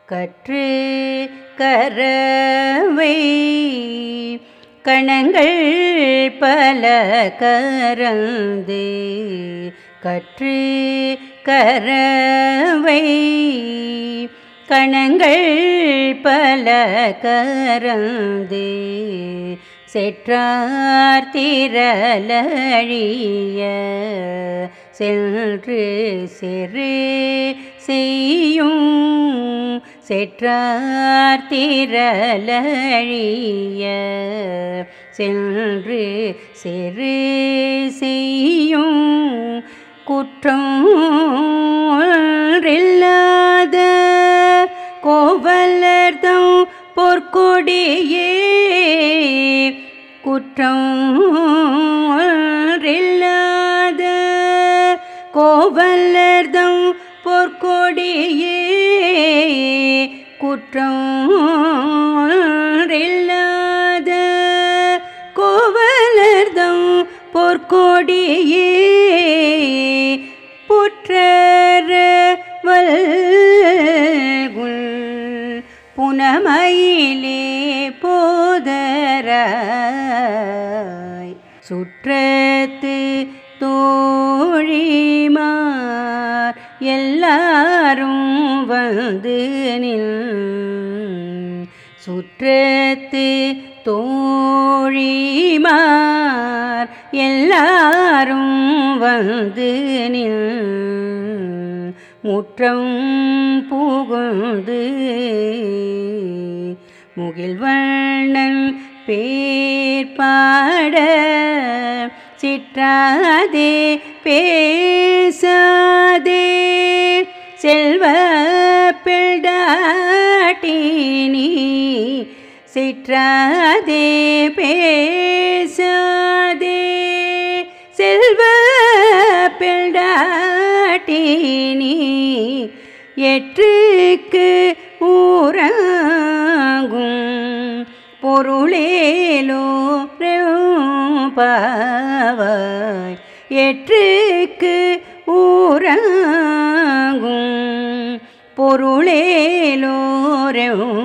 கற்று கரவை கணங்கள் பல கரந்து கற்று கரவை கணங்கள் பல கரந்து செற்றார் திரளழிய சென்று செரு செய்யும் செற்றார் திரளழிய சென்று செரு செய்யும் குற்றம் இல்லாத கோவலர்தம் பொற்கொடியே குற்றம் இல்லாத கோவலர்தம் பொற்கொடியே குற்றம் இல்லாத கோவலர்தம் பொற்கொடியே புற்றர வல்குல் புனமையிலே போதராய் சுற்றத்து தோழிமார் எல்லாரும் வந்து நின் சுற்றத்து தோழிமார் எல்லாரும் வந்து நின் முற்றம் புகுந்து முகில்வண்ணன் பேர் பாட சிற்றாதே பேசாதே செல்வ பிள்டாட்டினி சிற்றாதே பேசாதே செல்வ பிள்டாட்டினி எற்றுக்கு ஊராகும் பொருளேலோ பாவாய் எற்றுக்கு ஊராகும் பொருளேலோரும்